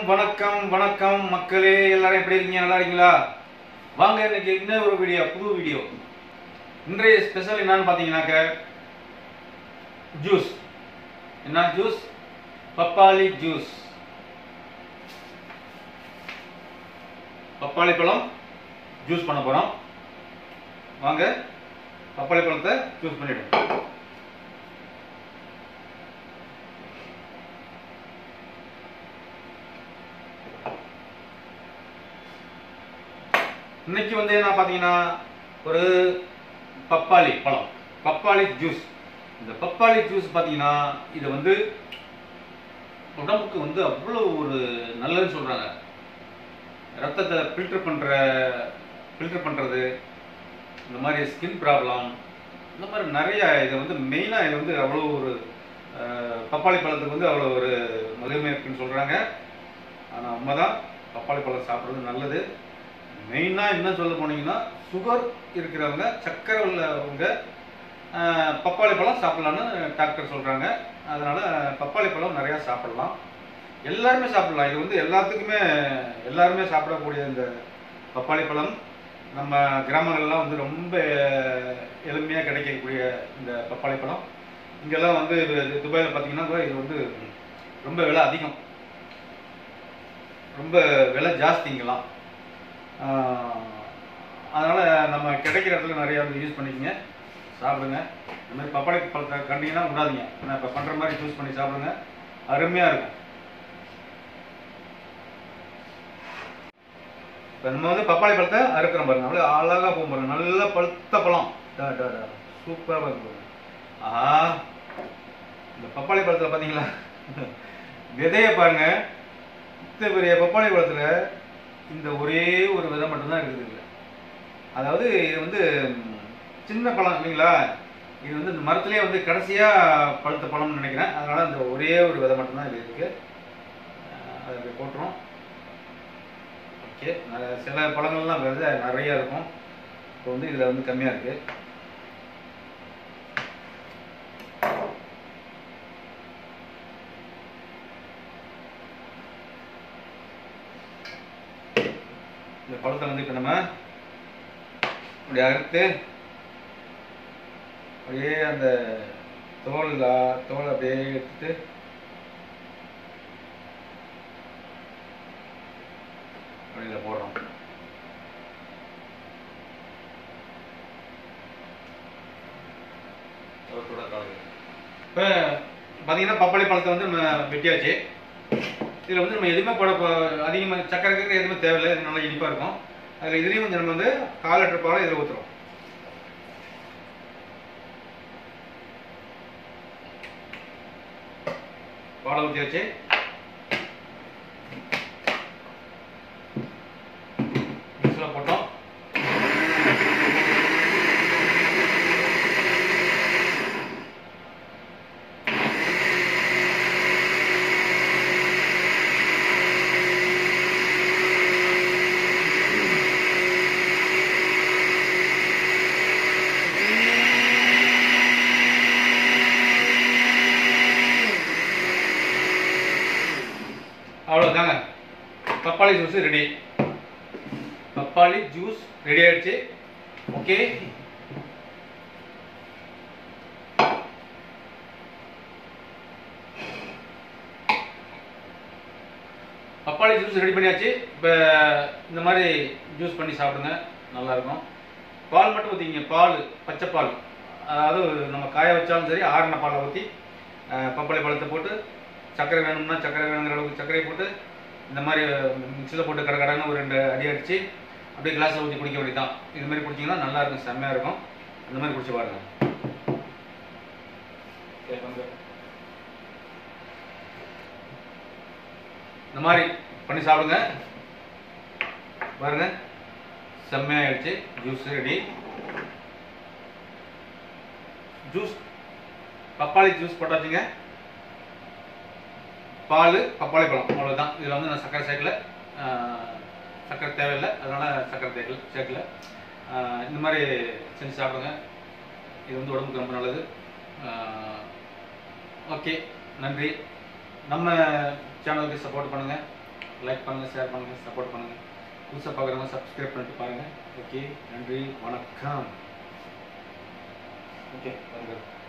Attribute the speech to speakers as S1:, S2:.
S1: வணக்கம் வணக்கம் மக்களே எல்லாரும் எப்படி இருக்கீங்க நல்லா இருக்கீங்களா வாங்க இன்னைக்கு இன்னும் ஒரு வீடியோ புது வீடியோ இன்றைய ஸ்பெஷல் என்னன்னு பார்த்தீங்கன்னாக்க ஜூஸ் என்ன ஜூஸ் பப்பாளி ஜூஸ் பப்பாளி பழம் ஜூஸ் பண்ண போறோம் வாங்க பப்பாளி பழத்தை ஜூஸ் பண்ணிடுவோம் இன்னைக்கு வந்து என்ன பார்த்தீங்கன்னா ஒரு பப்பாளி பழம் பப்பாளி ஜூஸ் இந்த பப்பாளி ஜூஸ் பார்த்தீங்கன்னா இது வந்து உடம்புக்கு வந்து அவ்வளோ ஒரு நல்லதுன்னு சொல்கிறாங்க ரத்தத்தை ஃபில்டர் பண்ணுற ஃபில்டர் பண்ணுறது இந்த மாதிரி ஸ்கின் ப்ராப்ளம் இந்த மாதிரி நிறைய இது வந்து மெயினாக இது வந்து அவ்வளோ ஒரு அஹ், பப்பாளி பழத்துக்கு வந்து அவ்வளோ ஒரு மகிமை இருக்குன்னு சொல்கிறாங்க ஆனால் உண்மைதான் பப்பாளி பழம் சாப்பிட்றது நல்லது மெயினாக என்ன சொல்ல போனீங்கன்னா சுகர் இருக்கிறவங்க சர்க்கரை உள்ளவங்க ஆஹ், பப்பாளி பழம் சாப்பிடலான்னு டாக்டர் சொல்கிறாங்க அதனால் பப்பாளி பழம் நிறையா சாப்பிடலாம் எல்லாருமே சாப்பிடலாம் இது வந்து எல்லாத்துக்குமே எல்லாருமே சாப்பிடக்கூடிய இந்த பப்பாளி பழம் நம்ம கிராமங்கள்லாம் வந்து ரொம்ப எளிமையாக கிடைக்கக்கூடிய இந்த பப்பாளி பழம் இங்கெல்லாம் வந்து இது துபாயில் பார்த்தீங்கன்னா கூட இது வந்து ரொம்ப விலை அதிகம் ரொம்ப விலை ஜாஸ்தி இங்கெல்லாம் அதனால் நம்ம கிடைக்கிற இடத்துல நிறையா வந்து யூஸ் பண்ணிக்கங்க சாப்பிடுங்க இந்த மாதிரி பப்பாளி பழத்தை கண்டிங்கன்னா விடாதீங்க நான் இப்போ பண்ணுற மாதிரி சூஸ் பண்ணி சாப்பிடுங்க அருமையாக இருக்கும் இப்போ நம்ம வந்து பப்பாளி பழத்தை அறுக்கிறோம் பாருங்க அப்படியே அழகாக போகும் பாருங்க நல்ல பழுத்த பழம் டா டா டா சூப்பராக இருக்கு பாருங்க ஆஹா இந்த பப்பாளி பழத்தில் பார்த்தீங்களா விதையை பாருங்க இத்தனை பெரிய பப்பாளி பழத்தில் இந்த ஒரே ஒரு விதை மட்டும்தான் இருக்குது இதில் அதாவது இது வந்து ம், சின்ன பழம் இல்லைங்களா இது வந்து இந்த மரத்துலேயே வந்து கடைசியாக பழுத்த பழம்னு நினைக்கிறேன் அதனால் இந்த ஒரே ஒரு விதை மட்டும்தான் இது இருக்குது அதை அப்படி போட்டுரும் ஓகே ந- சில பழங்கள்லாம் விதை நிறையா இருக்கும் இப்போ வந்து இதில் வந்து கம்மியாக இருக்குது இந்த பழத்தை வந்து இப்போ நம்ம இப்படி அறுத்து அப்படியே அந்த தோல் தோல் அப்படியே எடுத்துட்டு அப்படியே இதில் போடுறோம் இப்போ பார்த்தீங்கன்னா பப்பாளி பழத்தை வந்து நம்ம வெட்டியாச்சு இதில் வந்து நம்ம எதுவுமே போட அதிகமாக சக்கரை கக்கரை எதுவுமே தேவையில்லை இது நல்லா இனிப்பாக இருக்கும் அதில் இதுலேயும் வந்து நம்ம வந்து கால் லிட்டர் பாலை இதில் ஊற்றுறோம் பாலை ஊற்றியாச்சு மிக்ஸில் போட்டோம் அவ்வளோதாங்க பப்பாளி ஜூஸ் ரெடி பப்பாளி ஜூஸ் ரெடி ஆயிடுச்சு ஓகே பப்பாளி ஜூஸ் ரெடி பண்ணியாச்சு இப்போ இந்த மாதிரி ஜூஸ் பண்ணி சாப்பிடுங்க நல்லா இருக்கும் பால் மட்டும் ஊற்றிங்க பால் பச்சை பால் அதாவது நம்ம காய வச்சாலும் சரி ஆறின பாலை ஊற்றி பப்பாளி பழத்தை போட்டு சர்க்கரை வேணும்னா சர்க்கரை வேணுங்கிற அளவுக்கு சர்க்கரை போட்டு இந்த மாதிரி மிக்சியில் போட்டு கடை கடைன்னு ஒரு ரெண்டு அடி அடிச்சு அப்படியே கிளாஸில் ஊற்றி குடிக்க வேண்டியதான் இது மாதிரி குடிச்சிங்கன்னா நல்லா இருக்கும் செம்மையாக இருக்கும் அந்த மாதிரி குடிச்சு பாருங்க இந்த மாதிரி பண்ணி சாப்பிடுங்க பாருங்க செம்மையாகிடுச்சு ஜூஸ் ரெடி ஜூஸ் பப்பாளி ஜூஸ் போட்டாச்சுங்க பால் பப்பாளி பழம் அவ்வளோதான் இதில் வந்து நான் சர்க்கரை சேர்க்கல ஆஹ், சர்க்கரை தேவையில்லை அதனால் சர்க்கரை சேர்க்கல சேர்க்கல ஆஹ், இந்த மாதிரி செஞ்சு சாப்பிடுங்க இது வந்து உடம்புக்கு ரொம்ப நல்லது ஓகே நன்றி நம்ம சேனலுக்கு சப்போர்ட் பண்ணுங்கள் லைக் பண்ணுங்கள் ஷேர் பண்ணுங்கள் சப்போர்ட் பண்ணுங்கள் புதுசாக பார்க்குறவங்க சப்ஸ்கிரைப் பண்ணிட்டு பாருங்கள் ஓகே நன்றி வணக்கம் ஓகே பாருங்கள்